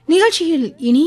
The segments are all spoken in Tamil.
நிகழ்ச்சியில் இனி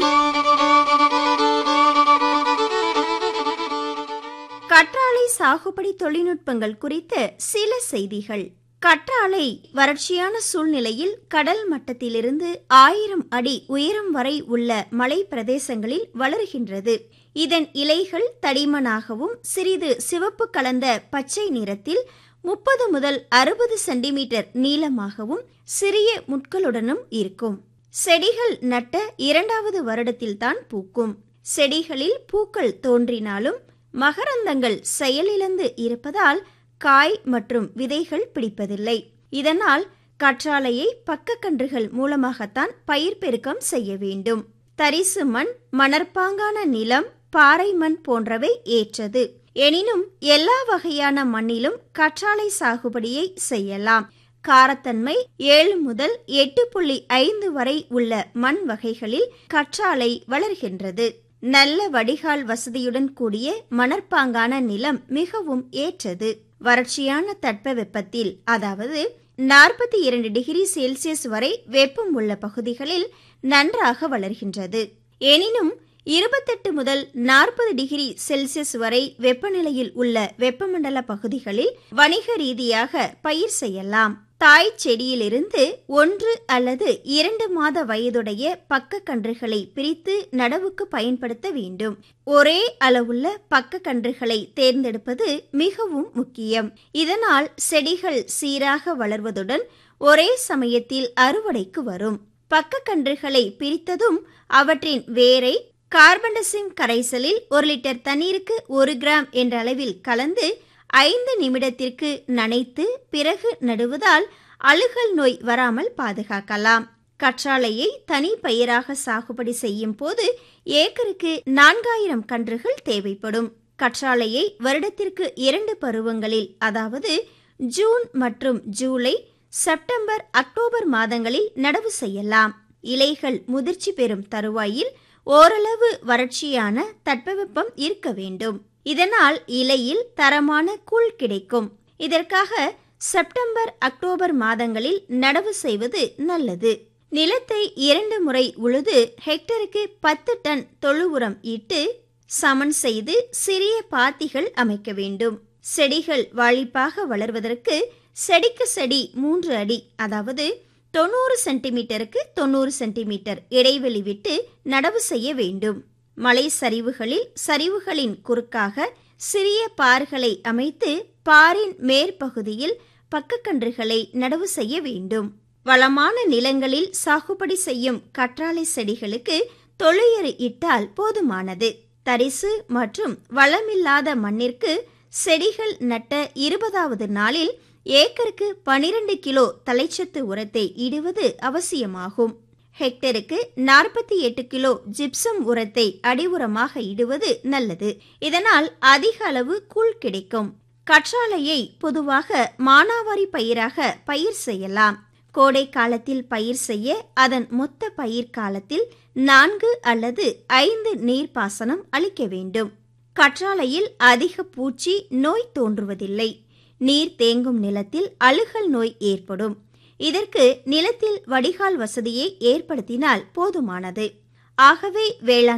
கற்றாழை சாகுபடி தொழில்நுட்பங்கள் குறித்த சில செய்திகள் கற்றாழை வறட்சியான சூழ்நிலையில் கடல் மட்டத்திலிருந்து ஆயிரம் அடி உயரம் வரை உள்ள மலை பிரதேசங்களில் வளர்கின்றது இதன் இலைகள் தடிமனாகவும் சிறிது சிவப்பு கலந்த பச்சை நிறத்தில் முப்பது முதல் அறுபது சென்டிமீட்டர் நீளமாகவும் சிறிய முட்களுடனும் இருக்கும் செடிகள் நட்ட இரண்டாவது வருடத்தில்தான் பூக்கும் செடிகளில் பூக்கள் தோன்றினாலும் மகரந்தங்கள் செயலிழந்து இருப்பதால் காய் மற்றும் விதைகள் பிடிப்பதில்லை இதனால் கற்றாழையை பக்கக்கன்றுகள் மூலமாகத்தான் பயிர் பெருக்கம் செய்ய வேண்டும் தரிசு மண் மணற்பாங்கான நிலம் பாறை மண் போன்றவை ஏற்றது எனினும் எல்லா வகையான மண்ணிலும் கற்றாழை சாகுபடியை செய்யலாம் காரத்தன்மை ஏழு முதல் எட்டு புள்ளி ஐந்து வரை உள்ள மண் வகைகளில் கற்றாழை வளர்கின்றது நல்ல வடிகால் வசதியுடன் கூடிய மணற்பாங்கான நிலம் மிகவும் ஏற்றது வறட்சியான தட்பவெப்பத்தில் அதாவது நாற்பத்தி இரண்டு டிகிரி செல்சியஸ் வரை வெப்பம் உள்ள பகுதிகளில் நன்றாக வளர்கின்றது எனினும் இருபத்தெட்டு முதல் நாற்பது டிகிரி செல்சியஸ் வரை வெப்பநிலையில் உள்ள வெப்பமண்டல பகுதிகளில் வணிக ரீதியாக பயிர் செய்யலாம் தாய் செடியிலிருந்து ஒன்று அல்லது இரண்டு மாத வயதுடைய பக்க கன்றுகளை பிரித்து நடவுக்கு பயன்படுத்த வேண்டும் ஒரே அளவுள்ள பக்க கன்றுகளை தேர்ந்தெடுப்பது மிகவும் முக்கியம் இதனால் செடிகள் சீராக வளர்வதுடன் ஒரே சமயத்தில் அறுவடைக்கு வரும் பக்க கன்றுகளை பிரித்ததும் அவற்றின் வேரை கார்பன்டசிம் கரைசலில் ஒரு லிட்டர் தண்ணீருக்கு ஒரு கிராம் என்ற அளவில் கலந்து ஐந்து நிமிடத்திற்கு நனைத்து பிறகு நடுவதால் அழுகல் நோய் வராமல் பாதுகாக்கலாம் கற்றாழையை தனி பயிராக சாகுபடி செய்யும் போது ஏக்கருக்கு நான்காயிரம் கன்றுகள் தேவைப்படும் கற்றாழையை வருடத்திற்கு இரண்டு பருவங்களில் அதாவது ஜூன் மற்றும் ஜூலை செப்டம்பர் அக்டோபர் மாதங்களில் நடவு செய்யலாம் இலைகள் முதிர்ச்சி பெறும் தருவாயில் ஓரளவு வறட்சியான தட்பவெப்பம் இருக்க வேண்டும் இதனால் இலையில் தரமான கூழ் கிடைக்கும் இதற்காக செப்டம்பர் அக்டோபர் மாதங்களில் நடவு செய்வது நல்லது நிலத்தை இரண்டு முறை உழுது ஹெக்டருக்கு பத்து டன் தொழு உரம் இட்டு சமன் செய்து சிறிய பாத்திகள் அமைக்க வேண்டும் செடிகள் வாழிப்பாக வளர்வதற்கு செடிக்கு செடி மூன்று அடி அதாவது தொண்ணூறு சென்டிமீட்டருக்கு தொண்ணூறு சென்டிமீட்டர் இடைவெளி விட்டு நடவு செய்ய வேண்டும் மலை சரிவுகளில் சரிவுகளின் குறுக்காக சிறிய பார்களை அமைத்து பாரின் மேற்பகுதியில் பக்கக்கன்றுகளை நடவு செய்ய வேண்டும் வளமான நிலங்களில் சாகுபடி செய்யும் கற்றாழை செடிகளுக்கு தொழுயறு இட்டால் போதுமானது தரிசு மற்றும் வளமில்லாத மண்ணிற்கு செடிகள் நட்ட இருபதாவது நாளில் ஏக்கருக்கு பனிரெண்டு கிலோ தலைச்சத்து உரத்தை இடுவது அவசியமாகும் ஹெக்டருக்கு நாற்பத்தி எட்டு கிலோ ஜிப்சம் உரத்தை அடி உரமாக இடுவது நல்லது இதனால் அதிக அளவு கூழ் கிடைக்கும் கற்றாழையை பொதுவாக மானாவாரி பயிராக பயிர் செய்யலாம் கோடை காலத்தில் பயிர் செய்ய அதன் மொத்த பயிர் காலத்தில் நான்கு அல்லது ஐந்து நீர்ப்பாசனம் அளிக்க வேண்டும் கற்றாழையில் அதிக பூச்சி நோய் தோன்றுவதில்லை நீர் தேங்கும் நிலத்தில் அழுகல் நோய் ஏற்படும் இதற்கு நிலத்தில் வடிகால் வசதியை ஏற்படுத்தினால் போதுமானது ஆகவே வேளாண்